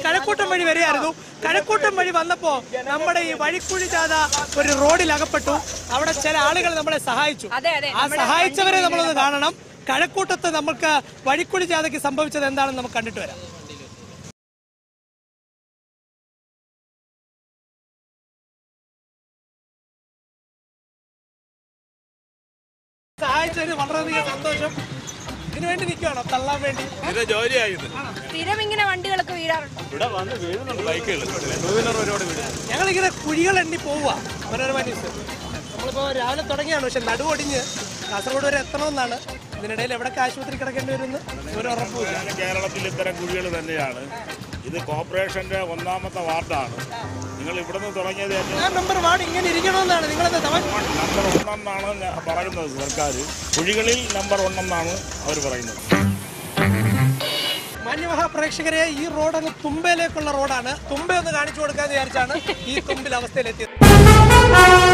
കഴക്കൂട്ടം വഴി വരികയായിരുന്നു കഴക്കൂട്ടം വഴി വന്നപ്പോ നമ്മുടെ ഈ വഴിക്കുഴി ജാഥ ഒരു റോഡിൽ അകപ്പെട്ടു അവിടെ ചില ആളുകൾ നമ്മളെ സഹായിച്ചു അതെ, അതെ. ആ സഹായിച്ചവരെ നമ്മളൊന്ന് കാണണം കഴക്കൂട്ടത്ത് നമുക്ക് വഴിക്കുഴി ജാഥയ്ക്ക് സംഭവിച്ചത് എന്താണെന്ന് നമുക്ക് കണ്ടിട്ട് വരാം സഹായിച്ചതിന് വളരെയധികം സന്തോഷം ഇതിനു വേണ്ടി നിൽക്കുകയാണോ തള്ളാൻ വേണ്ടി ഇത് ജോലിയായത് സ്ഥിരം ഇങ്ങനെ വണ്ടികളൊക്കെ വീഴാറുണ്ട് ഇവിടെ വന്ന് വീഴുന്നുണ്ട് ബൈക്കുകൾ ടൂ വീലർ ഒരുപാട് വീഴും ഞങ്ങളിങ്ങനെ കുഴികൾ എണ്ണി പോവുക മനോരമ ന്യൂസ് നമ്മളിപ്പോൾ രാവിലെ തുടങ്ങിയാണ് പക്ഷെ നടുവൊടിഞ്ഞ് കാസർഗോഡ് വരെ എത്തണമെന്നാണ് ഇതിനിടയിൽ എവിടെയൊക്കെ ആശുപത്രി കിടക്കേണ്ടി വരുമെന്ന് ഒരു ഉറപ്പുമില്ല ഞാൻ കേരളത്തിൽ ഇത്തരം കുഴികൾ തന്നെയാണ് ഇത് കോർപ്പറേഷന്റെ ഒന്നാമത്തെ വാർഡാണ് നിങ്ങൾ ഇവിടുന്ന് തുടങ്ങിയത് ഏറ്റവും ആ മെമ്പർ വാർഡ് ഇങ്ങനെ ഇരിക്കണമെന്നാണ് നിങ്ങളെന്താ തമാശ നമ്പർ ഒന്നെന്നാണ് ഞാൻ പറയുന്നത് സർക്കാർ കുഴികളിൽ നമ്പർ ഒന്നെന്നാണ് അവർ പറയുന്നത് മാന്യമഹാപ്രേക്ഷകരെ ഈ റോഡ് അങ്ങ് തുമ്പയിലേക്കുള്ള റോഡാണ് തുമ്പ ഒന്ന് കാണിച്ചു കൊടുക്കാന്ന് വിചാരിച്ചാണ് ഈ തുമ്പിൽ അവസ്ഥയിലെത്തിയത്